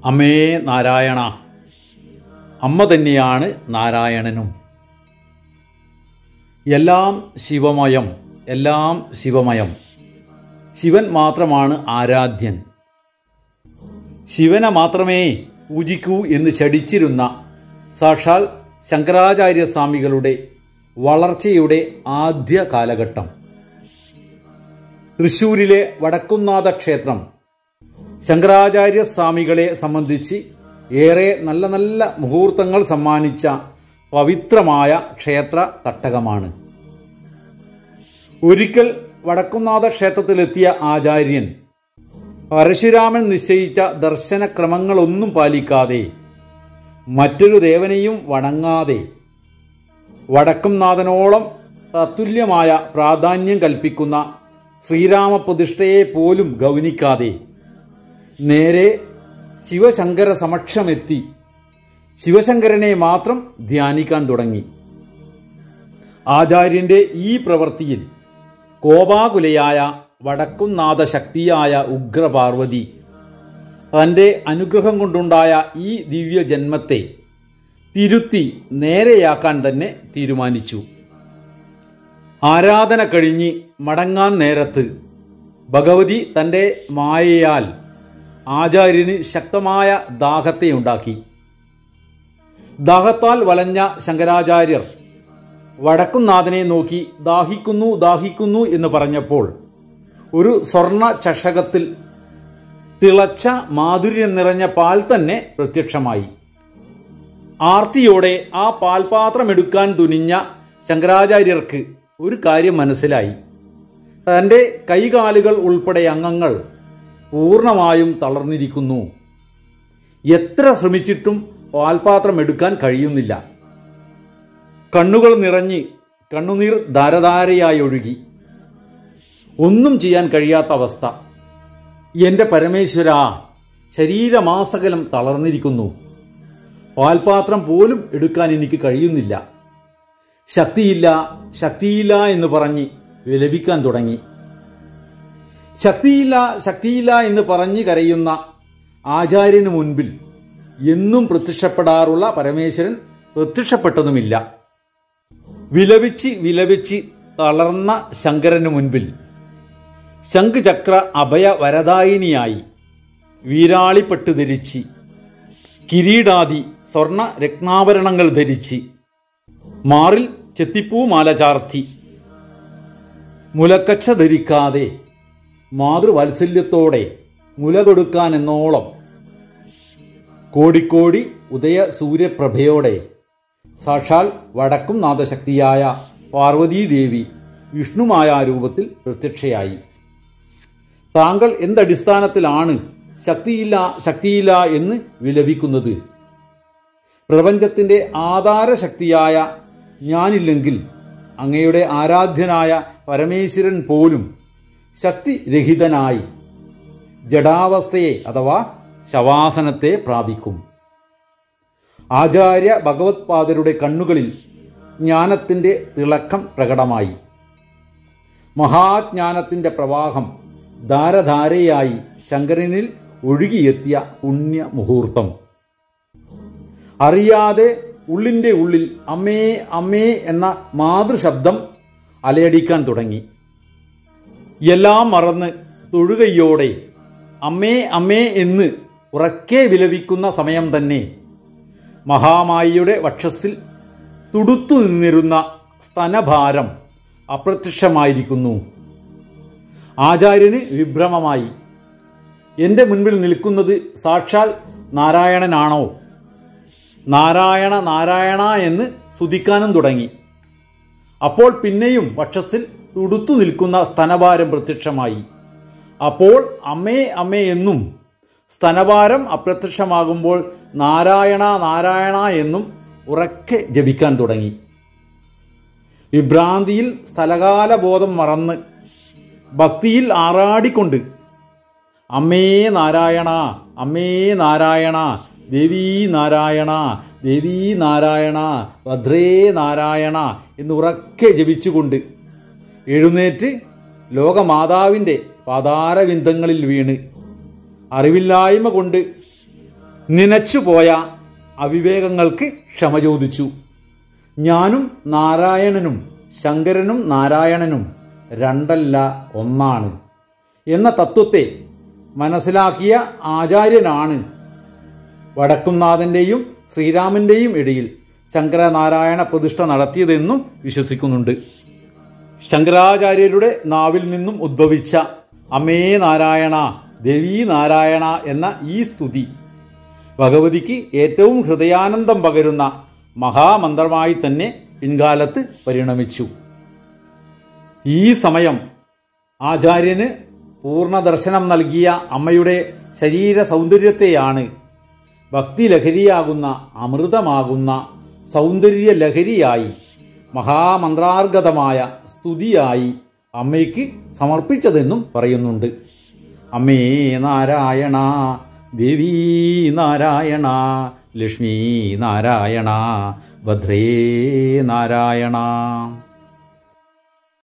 അമ്മേ നാരായണ അമ്മ തന്നെയാണ് നാരായണനും എല്ലാം ശിവമയം എല്ലാം ശിവമയം ശിവൻ മാത്രമാണ് ആരാധ്യൻ ശിവനെ മാത്രമേ പൂജിക്കൂ എന്ന് ശടിച്ചിരുന്ന സാക്ഷാൽ ശങ്കരാചാര്യസ്വാമികളുടെ വളർച്ചയുടെ ആദ്യ കാലഘട്ടം തൃശ്ശൂരിലെ വടക്കുംനാഥ ക്ഷേത്രം ശങ്കരാചാര്യ സ്വാമികളെ സംബന്ധിച്ച് ഏറെ നല്ല നല്ല മുഹൂർത്തങ്ങൾ സമ്മാനിച്ച പവിത്രമായ ക്ഷേത്ര തട്ടകമാണ് ഒരിക്കൽ വടക്കുംനാഥ ക്ഷേത്രത്തിലെത്തിയ ആചാര്യൻ പരശുരാമൻ നിശ്ചയിച്ച ദർശനക്രമങ്ങളൊന്നും പാലിക്കാതെ മറ്റൊരു ദേവനെയും വണങ്ങാതെ വടക്കുംനാഥനോളം തത്തുല്യമായ പ്രാധാന്യം കൽപ്പിക്കുന്ന ശ്രീരാമപ്രതിഷ്ഠയെ പോലും ഗൗനിക്കാതെ നേരെ ശിവശങ്കര സമക്ഷമെത്തി ശിവശങ്കരനെ മാത്രം ധ്യാനിക്കാൻ തുടങ്ങി ആചാര്യന്റെ ഈ പ്രവൃത്തിയിൽ കോപാകുലയായ വടക്കുംനാഥ ശക്തിയായ ഉഗ്രപാർവതി തൻ്റെ അനുഗ്രഹം കൊണ്ടുണ്ടായ ഈ ദിവ്യ ജന്മത്തെ തിരുത്തി നേരെയാക്കാൻ തന്നെ തീരുമാനിച്ചു ആരാധന കഴിഞ്ഞ് മടങ്ങാൻ നേരത്ത് ഭഗവതി തൻ്റെ മായയാൽ ആചാര്യന് ശക്തമായ ദാഹത്തെ ഉണ്ടാക്കി ദാഹത്താൽ വലഞ്ഞ ശങ്കരാചാര്യർ വടക്കുംനാഥനെ നോക്കി ദാഹിക്കുന്നു ദാഹിക്കുന്നു എന്ന് പറഞ്ഞപ്പോൾ ഒരു സ്വർണ ചഷകത്തിൽ തിളച്ച മാധുര്യം നിറഞ്ഞ പാൽ തന്നെ പ്രത്യക്ഷമായി ആർത്തിയോടെ ആ പാൽപാത്രം എടുക്കാൻ തുനിഞ്ഞ ശങ്കരാചാര്യർക്ക് ഒരു കാര്യം മനസ്സിലായി തൻ്റെ കൈകാലുകൾ ഉൾപ്പെടെ അംഗങ്ങൾ പൂർണ്ണമായും തളർന്നിരിക്കുന്നു എത്ര ശ്രമിച്ചിട്ടും പാൽപാത്രം എടുക്കാൻ കഴിയുന്നില്ല കണ്ണുകൾ നിറഞ്ഞ് കണ്ണുനീർ ധാരധാരയായി ഒഴുകി ഒന്നും ചെയ്യാൻ കഴിയാത്ത അവസ്ഥ എൻ്റെ പരമേശ്വര ശരീരമാസകലം തളർന്നിരിക്കുന്നു പാൽപാത്രം പോലും എടുക്കാൻ എനിക്ക് കഴിയുന്നില്ല ശക്തിയില്ല ശക്തിയില്ല എന്ന് പറഞ്ഞ് വിലപിക്കാൻ തുടങ്ങി ശക്തിയില്ല ശക്തിയില്ല എന്ന് പറഞ്ഞ് കരയുന്ന ആചാര്യന് മുൻപിൽ എന്നും പ്രത്യക്ഷപ്പെടാറുള്ള പരമേശ്വരൻ പ്രത്യക്ഷപ്പെട്ടതുമില്ല വിലപിച്ച് വിലപിച്ച് തളർന്ന ശങ്കരന് മുൻപിൽ ശംഖുചക്ര അഭയ വരദായിനിയായി വീരാളിപ്പെട്ട് ധരിച്ച് കിരീടാദി സ്വർണ രത്നാഭരണങ്ങൾ ധരിച്ച് മാറിൽ ചെത്തിപ്പൂ മാല ചാർത്തി മുലക്കച്ച ധരിക്കാതെ മാതൃവാത്സല്യത്തോടെ മുല കൊടുക്കാൻ എന്നോളം കോടിക്കോടി ഉദയ സൂര്യപ്രഭയോടെ സാക്ഷാൽ വടക്കും നാദശക്തിയായ പാർവതീദേവി വിഷ്ണുമായ രൂപത്തിൽ പ്രത്യക്ഷയായി താങ്കൾ എന്തടിസ്ഥാനത്തിലാണ് ശക്തിയില്ല ശക്തിയില്ല എന്ന് വിലപിക്കുന്നത് പ്രപഞ്ചത്തിൻ്റെ ആധാരശക്തിയായ ഞാനില്ലെങ്കിൽ അങ്ങയുടെ ആരാധ്യനായ പരമേശ്വരൻ പോലും ശക്തിരഹിതനായി ജഡാവസ്ഥയെ അഥവാ ശവാസനത്തെ പ്രാപിക്കും ആചാര്യ ഭഗവത്പാദരുടെ കണ്ണുകളിൽ ജ്ഞാനത്തിൻ്റെ തിളക്കം പ്രകടമായി മഹാജ്ഞാനത്തിൻ്റെ പ്രവാഹം ധാരധാരയായി ശങ്കരനിൽ ഒഴുകിയെത്തിയ പുണ്യ മുഹൂർത്തം അറിയാതെ ഉള്ളിൻ്റെ ഉള്ളിൽ അമ്മേ അമ്മേ എന്ന മാതൃശബ്ദം അലയടിക്കാൻ തുടങ്ങി എല്ലാം മറന്ന് തൊഴുകയോടെ അമ്മേ അമ്മേ എന്ന് ഉറക്കെ വിലപിക്കുന്ന സമയം തന്നെ മഹാമായിയുടെ വക്ഷസ്സിൽ തുടുത്തു നിന്നിരുന്ന സ്തനഭാരം അപ്രത്യക്ഷമായിരിക്കുന്നു ആചാര്യന് വിഭ്രമമായി എൻ്റെ മുൻപിൽ നിൽക്കുന്നത് സാക്ഷാൽ നാരായണനാണോ നാരായണ നാരായണ എന്ന് സ്തുതിക്കാനും തുടങ്ങി അപ്പോൾ പിന്നെയും വക്ഷസ്സിൽ തുടുത്തു നിൽക്കുന്ന സ്തനഭാരം പ്രത്യക്ഷമായി അപ്പോൾ അമ്മേ അമ്മേ എന്നും സ്തനഭാരം അപ്രത്യക്ഷമാകുമ്പോൾ നാരായണ നാരായണ എന്നും ഉറക്കെ ജപിക്കാൻ തുടങ്ങി വിഭ്രാന്തിയിൽ സ്ഥലകാല ബോധം മറന്ന് ഭക്തിയിൽ ആറാടിക്കൊണ്ട് അമ്മേ നാരായണ അമ്മേ നാരായണ ദേവീ നാരായണ ദേവീ നാരായണ ഭദ്രേ നാരായണ എന്ന് ഉറക്കെ ജപിച്ചുകൊണ്ട് എഴുന്നേറ്റ് ലോകമാതാവിൻ്റെ പാതാരവിന്ദങ്ങളിൽ വീണ് അറിവില്ലായ്മ കൊണ്ട് നനച്ചുപോയ അവിവേകങ്ങൾക്ക് ക്ഷമ ചോദിച്ചു ഞാനും നാരായണനും ശങ്കരനും നാരായണനും രണ്ടല്ല ഒന്നാണ് എന്ന തത്വത്തെ മനസ്സിലാക്കിയ ആചാര്യനാണ് വടക്കുംനാഥൻ്റെയും ശ്രീരാമൻ്റെയും ഇടയിൽ ശങ്കരനാരായണ പ്രതിഷ്ഠ നടത്തിയതെന്നും വിശ്വസിക്കുന്നുണ്ട് ശങ്കരാചാര്യരുടെ നാവിൽ നിന്നും ഉദ്ഭവിച്ച അമ്മേ നാരായണ ദേവീ നാരായണ എന്ന ഈ സ്തുതി ഭഗവതിക്ക് ഏറ്റവും ഹൃദയാനന്ദം പകരുന്ന മഹാമന്ത്രമായി തന്നെ പിൻകാലത്ത് പരിണമിച്ചു ഈ സമയം ആചാര്യന് പൂർണ്ണ ദർശനം നൽകിയ അമ്മയുടെ ശരീര സൗന്ദര്യത്തെയാണ് ഭക്തിലഹരിയാകുന്ന അമൃതമാകുന്ന സൗന്ദര്യ ലഹരിയായി മഹാമന്ത്രാർഗതമായ സ്തുതിയായി അമ്മയ്ക്ക് സമർപ്പിച്ചതെന്നും പറയുന്നുണ്ട് അമ്മേ നാരായണ ദേവീ നാരായണ ലക്ഷ്മി നാരായണ ഭദ്രേ നാരായണ